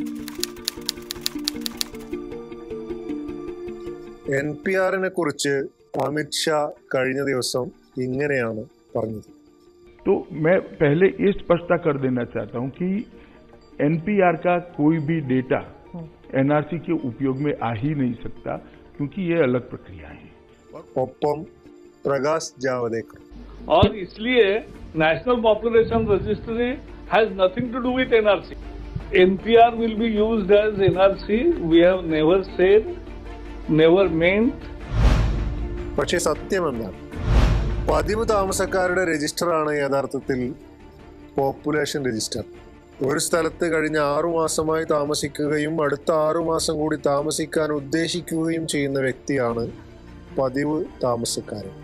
N P ആറിനെ കുറിച്ച് അമിത്ഷാ കഴിഞ്ഞ ദിവസം ഇങ്ങനെയാണ് പറഞ്ഞത് तो मैं पहले ये स्पष्टता कर देना चाहता हूं कि एनपीआर का कोई भी डेटा एनआरसी के उपयोग में आ ही नहीं सकता क्योंकि ये अलग प्रक्रिया है ഒപ്പം പ്രകാശ് ജാവദേക്കർ और इसलिए national population registry has nothing to do with NRC NPR will be used as NRC we have never said never meant പക്ഷേ സത്യം എന്താണ് പതിവ് താമസക്കാരുടെ രജിസ്റ്ററാണ് യഥാർത്ഥത്തിൽ പോപ്പുലേഷൻ രജിസ്റ്റർ ഒരു സ്ഥലത്ത് കഴിഞ്ഞ ആറു മാസമായി താമസിക്കുകയും അടുത്ത ആറു മാസം കൂടി താമസിക്കാൻ ഉദ്ദേശിക്കുകയും ചെയ്യുന്ന വ്യക്തിയാണ് പതിവ് താമസക്കാരൻ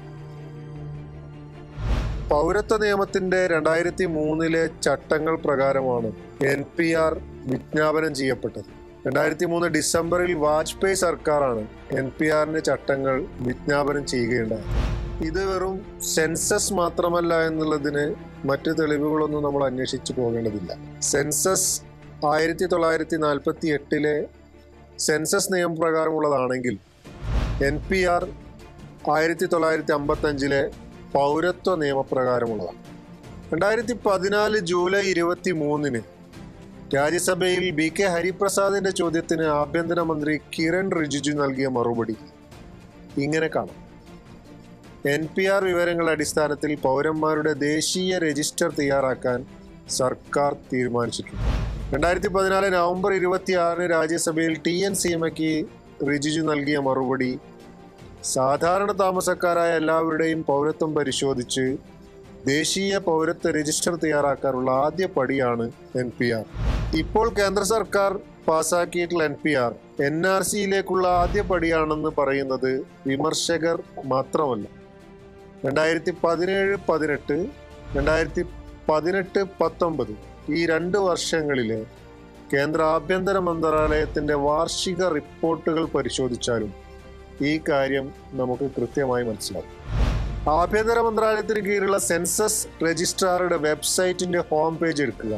പൗരത്വ നിയമത്തിന്റെ രണ്ടായിരത്തി മൂന്നിലെ ചട്ടങ്ങൾ പ്രകാരമാണ് എൻ പി ആർ വിജ്ഞാപനം ചെയ്യപ്പെട്ടത് രണ്ടായിരത്തി മൂന്ന് ഡിസംബറിൽ വാജ്പേയി സർക്കാരാണ് എൻ പി ആറിന്റെ ചട്ടങ്ങൾ വിജ്ഞാപനം ചെയ്യുകയുണ്ടായത് ഇത് വെറും സെൻസസ് മാത്രമല്ല എന്നുള്ളതിന് മറ്റു തെളിവുകളൊന്നും നമ്മൾ അന്വേഷിച്ചു പോകേണ്ടതില്ല സെൻസസ് ആയിരത്തി തൊള്ളായിരത്തി നാൽപ്പത്തി എട്ടിലെ സെൻസസ് നിയമപ്രകാരമുള്ളതാണെങ്കിൽ എൻ പി ആർ ആയിരത്തി തൊള്ളായിരത്തി അമ്പത്തഞ്ചിലെ പൗരത്വ നിയമപ്രകാരമുള്ളതാണ് രണ്ടായിരത്തി പതിനാല് ജൂലൈ ഇരുപത്തി മൂന്നിന് രാജ്യസഭയിൽ ബി കെ ഹരിപ്രസാദിന്റെ ചോദ്യത്തിന് ആഭ്യന്തരമന്ത്രി കിരൺ റിജിജു നൽകിയ മറുപടി ഇങ്ങനെ കാണാം എൻ പി ആർ വിവരങ്ങളുടെ അടിസ്ഥാനത്തിൽ പൗരന്മാരുടെ ദേശീയ രജിസ്റ്റർ തയ്യാറാക്കാൻ സർക്കാർ തീരുമാനിച്ചിട്ടുണ്ട് രണ്ടായിരത്തി പതിനാല് നവംബർ ഇരുപത്തി ആറിന് രാജ്യസഭയിൽ ടി എൻ സീമയ്ക്ക് റിജിജു നൽകിയ മറുപടി സാധാരണ താമസക്കാരായ എല്ലാവരുടെയും പൗരത്വം പരിശോധിച്ച് ദേശീയ പൗരത്വ രജിസ്റ്റർ തയ്യാറാക്കാനുള്ള ആദ്യ പടിയാണ് എൻ പി ആർ ഇപ്പോൾ കേന്ദ്ര സർക്കാർ പാസാക്കിയിട്ടുള്ള N P R N R സിയിലേക്കുള്ള ആദ്യ പടിയാണെന്ന് പറയുന്നത് വിമർശകർ മാത്രമല്ല രണ്ടായിരത്തി പതിനേഴ് പതിനെട്ട് രണ്ടായിരത്തി പതിനെട്ട് പത്തൊമ്പത് ഈ രണ്ട് വർഷങ്ങളിലെ കേന്ദ്ര ആഭ്യന്തര മന്ത്രാലയത്തിന്റെ വാർഷിക റിപ്പോർട്ടുകൾ പരിശോധിച്ചാലും ഈ കാര്യം നമുക്ക് കൃത്യമായി മനസ്സിലാവും ആഭ്യന്തര മന്ത്രാലയത്തിന് കീഴിലുള്ള സെൻസസ് രജിസ്ട്രാറുടെ വെബ്സൈറ്റിന്റെ ഹോം പേജ് എടുക്കുക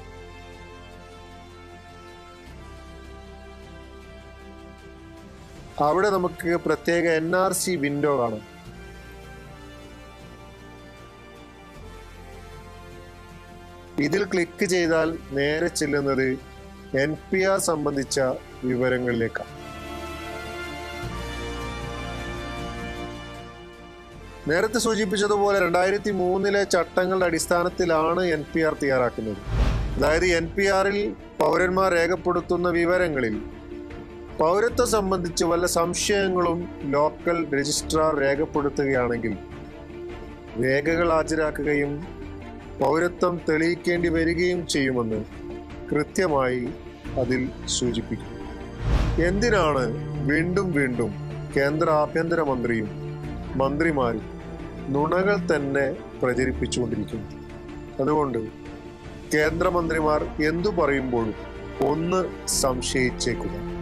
അവിടെ നമുക്ക് പ്രത്യേക എൻ ആർ സി വിൻഡോ കാണാം ഇതിൽ ക്ലിക്ക് ചെയ്താൽ നേരെ ചെല്ലുന്നത് എൻ പി ആർ സംബന്ധിച്ച വിവരങ്ങളിലേക്കാണ് നേരത്തെ സൂചിപ്പിച്ചതുപോലെ രണ്ടായിരത്തി മൂന്നിലെ ചട്ടങ്ങളുടെ അടിസ്ഥാനത്തിലാണ് എൻ പി ആർ തയ്യാറാക്കുന്നത് അതായത് എൻ പി ആറിൽ പൗരന്മാർ രേഖപ്പെടുത്തുന്ന വിവരങ്ങളിൽ പൗരത്വം സംബന്ധിച്ച് വല്ല സംശയങ്ങളും ലോക്കൽ രജിസ്ട്രാർ രേഖപ്പെടുത്തുകയാണെങ്കിൽ രേഖകൾ ഹാജരാക്കുകയും പൗരത്വം തെളിയിക്കേണ്ടി വരികയും ചെയ്യുമെന്ന് കൃത്യമായി അതിൽ സൂചിപ്പിക്കുന്നു എന്തിനാണ് വീണ്ടും വീണ്ടും കേന്ദ്ര ആഭ്യന്തരമന്ത്രിയും മന്ത്രിമാരും നുണകൾ തന്നെ പ്രചരിപ്പിച്ചുകൊണ്ടിരിക്കുന്നത് അതുകൊണ്ട് കേന്ദ്രമന്ത്രിമാർ എന്തു പറയുമ്പോഴും ഒന്ന് സംശയിച്ചേക്കുക